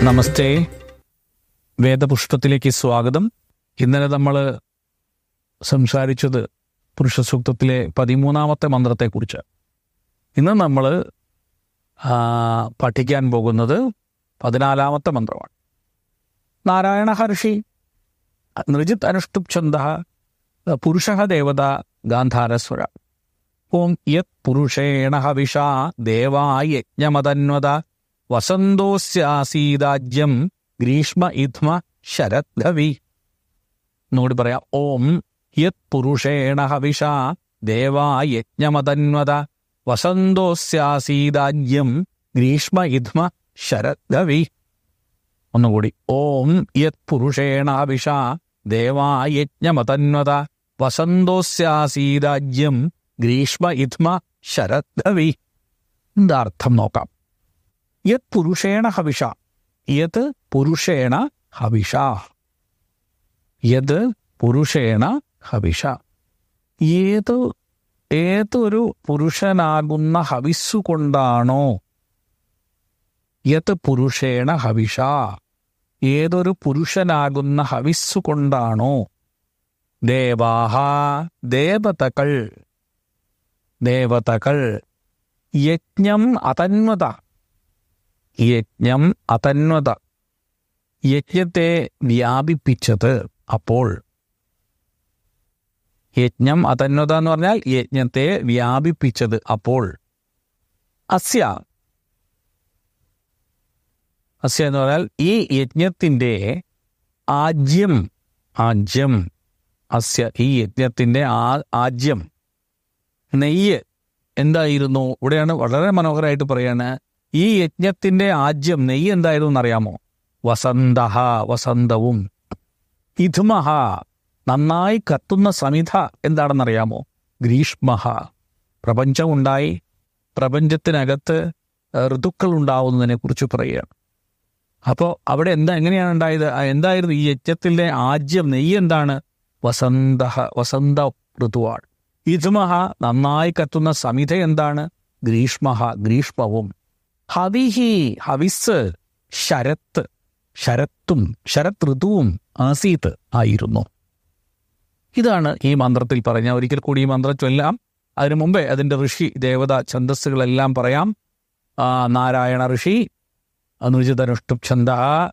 നമസ്തേ വേദപുഷ്പത്തിലേക്ക് സ്വാഗതം ഇന്നലെ നമ്മൾ സംസാരിച്ചത് പുരുഷ സൂക്തത്തിലെ പതിമൂന്നാമത്തെ മന്ത്രത്തെക്കുറിച്ച് ഇന്ന് നമ്മൾ പഠിക്കാൻ പോകുന്നത് പതിനാലാമത്തെ മന്ത്രമാണ് നാരായണ ഹർഷി നൃജിത് അനുഷ്ടുപ് ഛന്ദ പുരുഷ ദേവത ഗാന്ധാരസ്വര ഓം യത് പുരുഷേണ ഹവിഷാ ദേവാ യജ്ഞമതന്വത വസന്തോസ്യാസീതാജ്യം ഗ്രീഷ്മ ഇധ്മ ശരദ്ഭവി എന്നോട് പറയാം ഓം യത് പുരുഷേണ ഹവിഷാ ദേവാ യജ്ഞമതന്വത വസന്തോസ്യാസീതാജ്യം ഗ്രീഷ്മ ഇധ്മ ശരദ്ഭവി ഒന്നുകൂടി ഓം യത് പുരുഷേണ ഹവിഷാ ദേവാ യജ്ഞമതന്വത വസന്തോസ്യാസീതാജ്യം ഗ്രീഷ്മ ഇധ്മ ശരദ്ഭവി എന്താ അർത്ഥം നോക്കാം യത് പുരുഷേണ ഹവിഷ യത് പുരുഷേണ ഹവിഷ യത് പുരുഷേണ ഹവിഷ ഏത് ഏതൊരു പുരുഷനാകുന്ന ഹവിസ്സു കൊണ്ടാണോ യത് പുരുഷേണ ഹവിഷ ഏതൊരു പുരുഷനാകുന്ന ഹവിസ്സു കൊണ്ടാണോ ദേവാഹ ദേവതകൾ ദേവതകൾ യജ്ഞം അതന്വത യജ്ഞം അതന്വത യജ്ഞത്തെ വ്യാപിപ്പിച്ചത് അപ്പോൾ യജ്ഞം അതന്വത എന്ന് പറഞ്ഞാൽ യജ്ഞത്തെ വ്യാപിപ്പിച്ചത് അപ്പോൾ അസ്യ അസ്യ എന്ന് പറഞ്ഞാൽ ഈ യജ്ഞത്തിന്റെ ആജ്യം ആജ്യം അസ്യ ഈ യജ്ഞത്തിന്റെ ആ ആജ്യം നെയ്യ് എന്തായിരുന്നു ഇവിടെയാണ് വളരെ മനോഹരമായിട്ട് പറയാണ് ഈ യജ്ഞത്തിന്റെ ആജ്യം നെയ്യ് എന്തായിരുന്നു എന്നറിയാമോ വസന്തഹ വസന്തവും ഇധുമഹ നന്നായി കത്തുന്ന സമിധ എന്താണെന്നറിയാമോ ഗ്രീഷ്മഹ പ്രപഞ്ചമുണ്ടായി പ്രപഞ്ചത്തിനകത്ത് ഋതുക്കൾ ഉണ്ടാവുന്നതിനെ കുറിച്ച് പറയുകയാണ് അപ്പോൾ അവിടെ എന്താ എങ്ങനെയാണ് ഉണ്ടായത് ആ എന്തായിരുന്നു ഈ യജ്ഞത്തിന്റെ ആജ്യം നെയ്യ് എന്താണ് വസന്തഹ വസന്ത ഋതുവാണ് ഇധുമഹ നന്നായി കത്തുന്ന സമിധ എന്താണ് ഗ്രീഷ്മഹ ഗ്രീഷ്മവും ഹവിഹി ഹവിസ് ശരത്ത് ശരത്തും ശരത് ഋതുവും ആസീത്ത് ആയിരുന്നു ഇതാണ് ഈ മന്ത്രത്തിൽ പറഞ്ഞ ഒരിക്കൽ കൂടി ഈ മന്ത്രം ചൊല്ലാം അതിനു മുമ്പേ അതിന്റെ ഋഷി ദേവത ഛന്ദസ്സുകളെല്ലാം പറയാം ആ, നാരായണ ഋഷി അനുജിതനുഷ്ടുപ് ഛന്ദ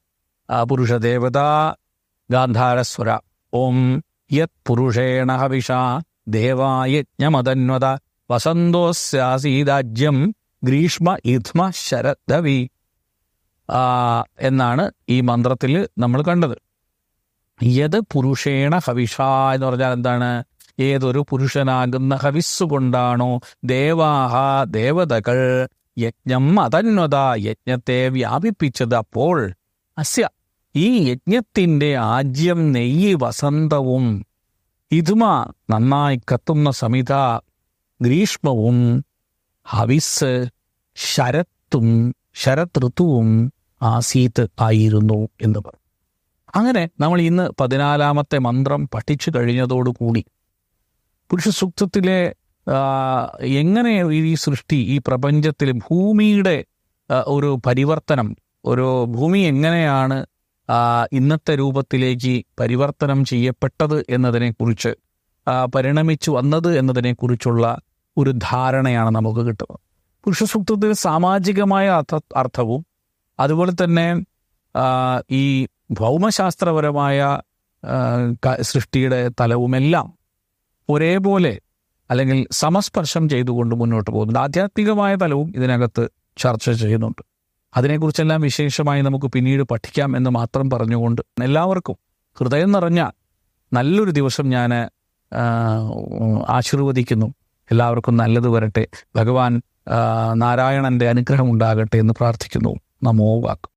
പുരുഷദേവത ഗാന്ധാരസ്വര ഓം യത് പുരുഷേണ ഹവിഷ ദേവായജ്ഞമതന്വത വസന്തോസ്യാസീതാജ്യം ഗ്രീഷ്മ ഇധ്മ ശരദവി ആ, എന്നാണ് ഈ മന്ത്രത്തിൽ നമ്മൾ കണ്ടത് യത് പുരുഷേണ ഹവിഷ എന്ന് പറഞ്ഞാൽ എന്താണ് ഏതൊരു പുരുഷനാകുന്ന ഹവിസ്സു കൊണ്ടാണോ ദേവാഹ ദേവതകൾ യജ്ഞം അതന്വത യജ്ഞത്തെ വ്യാപിപ്പിച്ചത് അപ്പോൾ അസ്യ ഈ യജ്ഞത്തിന്റെ ആജ്യം നെയ്യ് വസന്തവും ഇതുമ നന്നായി കത്തുന്ന സമിത ഗ്രീഷ്മവും ഹവിസ് ശരത്തും ശരത് ഋതുവും ആസീത്ത് ആയിരുന്നു എന്ന് പറഞ്ഞു അങ്ങനെ നമ്മൾ ഇന്ന് പതിനാലാമത്തെ മന്ത്രം പഠിച്ചു കഴിഞ്ഞതോടുകൂടി പുരുഷ സൂക്തത്തിലെ ആ, എങ്ങനെ ഈ സൃഷ്ടി ഈ പ്രപഞ്ചത്തിൽ ഭൂമിയുടെ ആ, ഒരു പരിവർത്തനം ഒരു ഭൂമി എങ്ങനെയാണ് ആ, ഇന്നത്തെ രൂപത്തിലേക്ക് പരിവർത്തനം ചെയ്യപ്പെട്ടത് എന്നതിനെക്കുറിച്ച് ആ, പരിണമിച്ചു വന്നത് എന്നതിനെക്കുറിച്ചുള്ള ഒരു ധാരണയാണ് നമുക്ക് കിട്ടുന്നത് പുരുഷ സൂക്തത്തിൽ സാമാജികമായ അർത്ഥ അർത്ഥവും അതുപോലെ തന്നെ ആ, ഈ ഭൗമശാസ്ത്രപരമായ ആ, ക- സൃഷ്ടിയുടെ തലവുമെല്ലാം ഒരേപോലെ അല്ലെങ്കിൽ സമസ്പർശം ചെയ്തുകൊണ്ട് മുന്നോട്ട് പോകുന്നുണ്ട് ആധ്യാത്മികമായ തലവും ഇതിനകത്ത് ചർച്ച ചെയ്യുന്നുണ്ട് അതിനെക്കുറിച്ചെല്ലാം വിശേഷമായി നമുക്ക് പിന്നീട് പഠിക്കാം എന്ന് മാത്രം പറഞ്ഞുകൊണ്ട് എല്ലാവർക്കും ഹൃദയം നിറഞ്ഞ നല്ലൊരു ദിവസം ഞാൻ ആശീർവദിക്കുന്നു എല്ലാവർക്കും നല്ലത് വരട്ടെ ഭഗവാൻ ആ, നാരായണന്റെ അനുഗ്രഹം ഉണ്ടാകട്ടെ എന്ന് പ്രാർത്ഥിക്കുന്നു നമോ വാക്ക്